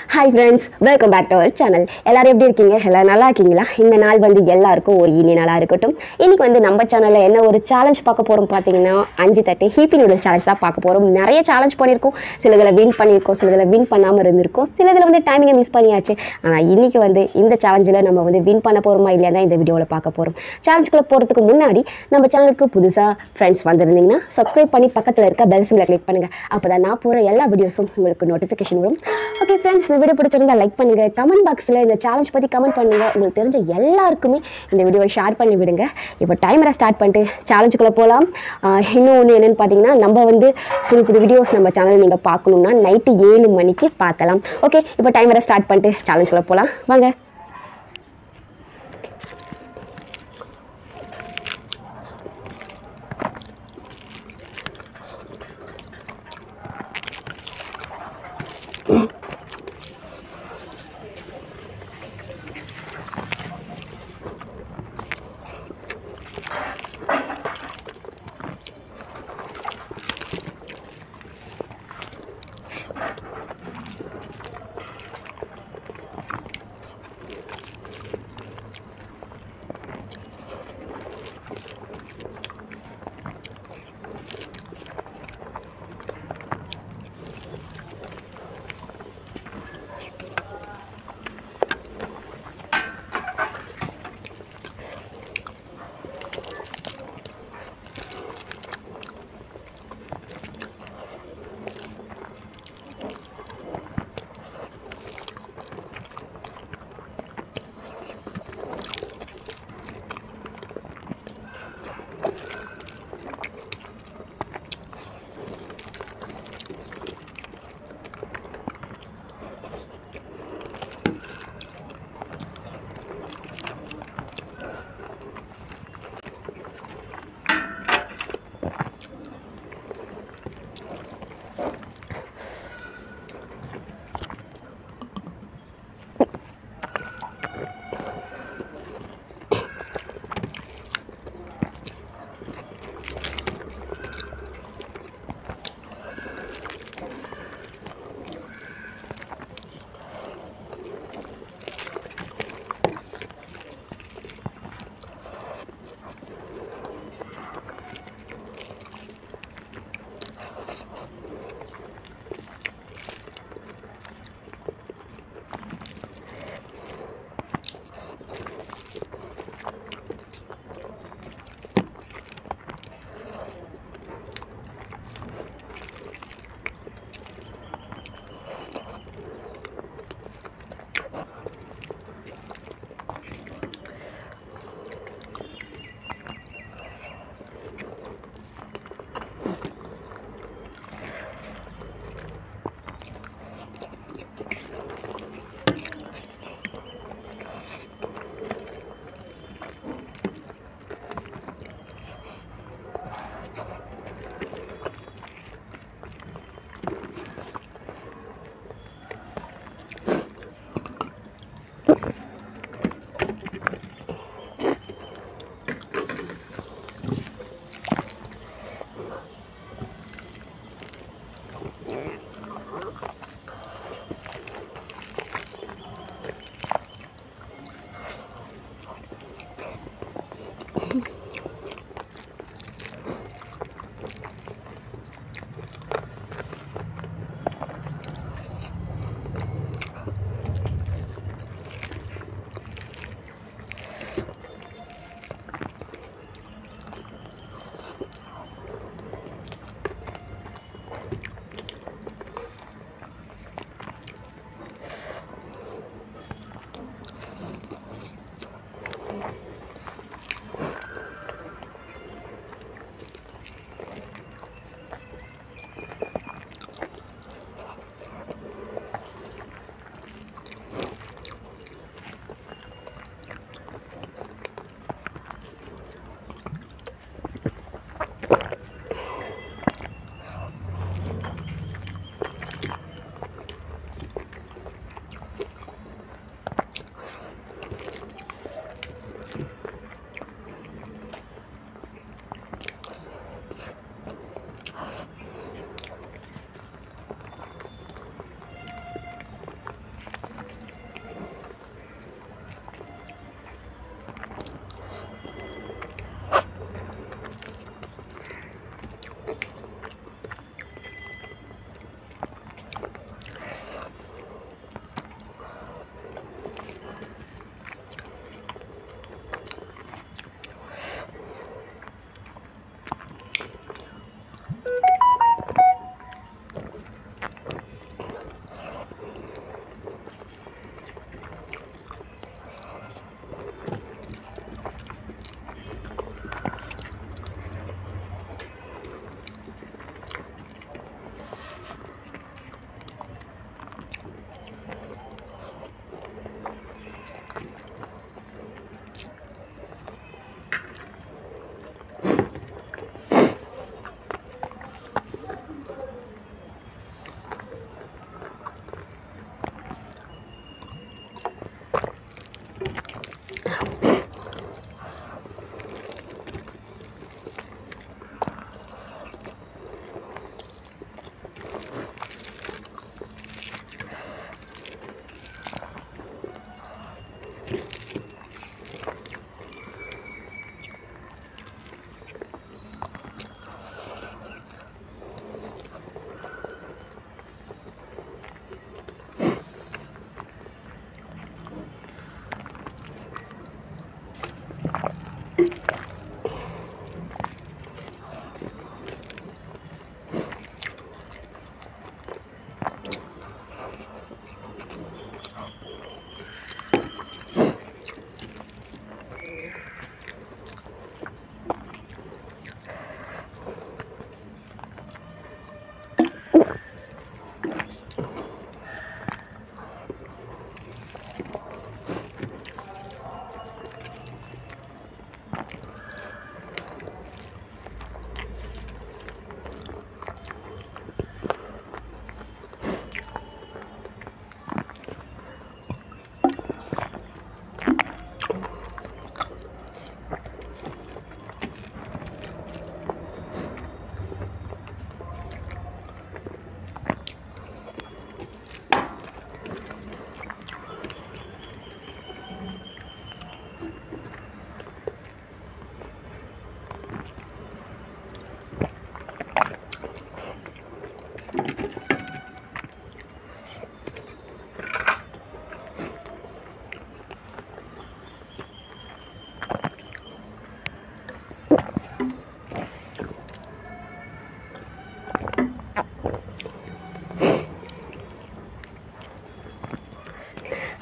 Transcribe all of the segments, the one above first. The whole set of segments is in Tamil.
hi friends welcome back to our channel எல்லாரும் எப்படி இருக்கீங்க எல்லாம் நல்லா இருக்கீங்களா இந்த நாள் வந்து எல்லாருக்கும் ஒரு இனி நாளாக இருக்கட்டும் இன்னைக்கு வந்து நம்ம சேனலில் என்ன ஒரு சேலஞ்ச் பார்க்க போகிறோம் பார்த்தீங்கன்னா அஞ்சு தட்டு ஹீப்பி நூடுல்ஸ் சேலஞ்ச் தான் பார்க்க போகிறோம் நிறைய சேலஞ்ச் பண்ணியிருக்கோம் சிலதில் வின் பண்ணியிருக்கோம் சிலதில் வின் பண்ணாமல் இருந்திருக்கோம் சிலதில் வந்து டைமிங்கை மிஸ் பண்ணியாச்சு ஆனால் இன்னைக்கு வந்து இந்த சேலஞ்சில் நம்ம வந்து வின் பண்ண போகிறோமா இல்லையா தான் இந்த வீடியோவில் பார்க்க போகிறோம் சேலஞ்சுக்குள்ளே போகிறதுக்கு முன்னாடி நம்ம சேனலுக்கு புதுசாக ஃப்ரெண்ட்ஸ் வந்திருந்தீங்கன்னா சப்ஸ்கிரைப் பண்ணி பக்கத்தில் இருக்க பெல் சிம்பிளை கிளிக் பண்ணுங்கள் அப்போ தான் நான் போகிற எல்லா வீடியோஸும் உங்களுக்கு நோட்டிஃபிகேஷன் வரும் ஓகே ஃப்ரெண்ட்ஸ் இந்த வீடியோ பிடிச்சிருந்தா லைக் பண்ணுங்கள் கமெண்ட் பாக்ஸில் இந்த சேலஞ்ச் பற்றி கமெண்ட் பண்ணுங்கள் உங்களுக்கு தெரிஞ்ச எல்லாருக்குமே இந்த வீடியோவை ஷேர் பண்ணி விடுங்க இப்போ டைமரை ஸ்டார்ட் பண்ணிட்டு சேலஞ்சுக்குள்ளே போகலாம் இன்னும் ஒன்று என்னென்னு பார்த்தீங்கன்னா நம்ம வந்து புது புது வீடியோஸ் நம்ம சேனல் நீங்கள் பார்க்கணுன்னா நைட்டு ஏழு மணிக்கு பார்க்கலாம் ஓகே இப்போ டைமரை ஸ்டார்ட் பண்ணிட்டு சேலஞ்சுக்குள்ளே போகலாம் வாங்க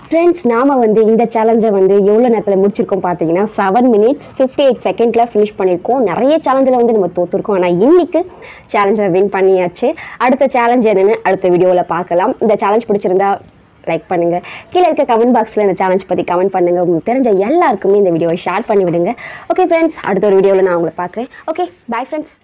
ஃப்ரெண்ட்ஸ் நாம் வந்து இந்த சேலஞ்சை வந்து எவ்வளோ நேரத்தில் முடிச்சிருக்கோம் பார்த்தீங்கன்னா செவன் மினிட்ஸ் ஃபிஃப்டி எயிட் செகண்டில் ஃபினிஷ் பண்ணியிருக்கோம் நிறைய சேலஞ்சில் வந்து நம்ம தோற்றுருக்கோம் ஆனால் இன்னைக்கு சேலஞ்சை வின் பண்ணியாச்சு அடுத்த சேலஞ்ச் என்னென்னு அடுத்த வீடியோவில் பார்க்கலாம் இந்த சேலஞ்ச் பிடிச்சிருந்தா லைக் பண்ணுங்கள் கீழே இருக்க கமெண்ட் பாக்ஸில் இந்த சேலஞ்ச் பற்றி கமெண்ட் பண்ணுங்கள் உங்களுக்கு தெரிஞ்ச எல்லாருக்குமே இந்த வீடியோவை ஷேர் பண்ணி விடுங்க ஓகே ஃப்ரெண்ட்ஸ் அடுத்த ஒரு வீடியோவில் நான் உங்களை பார்க்குறேன் ஓகே பை ஃப்ரெண்ட்ஸ்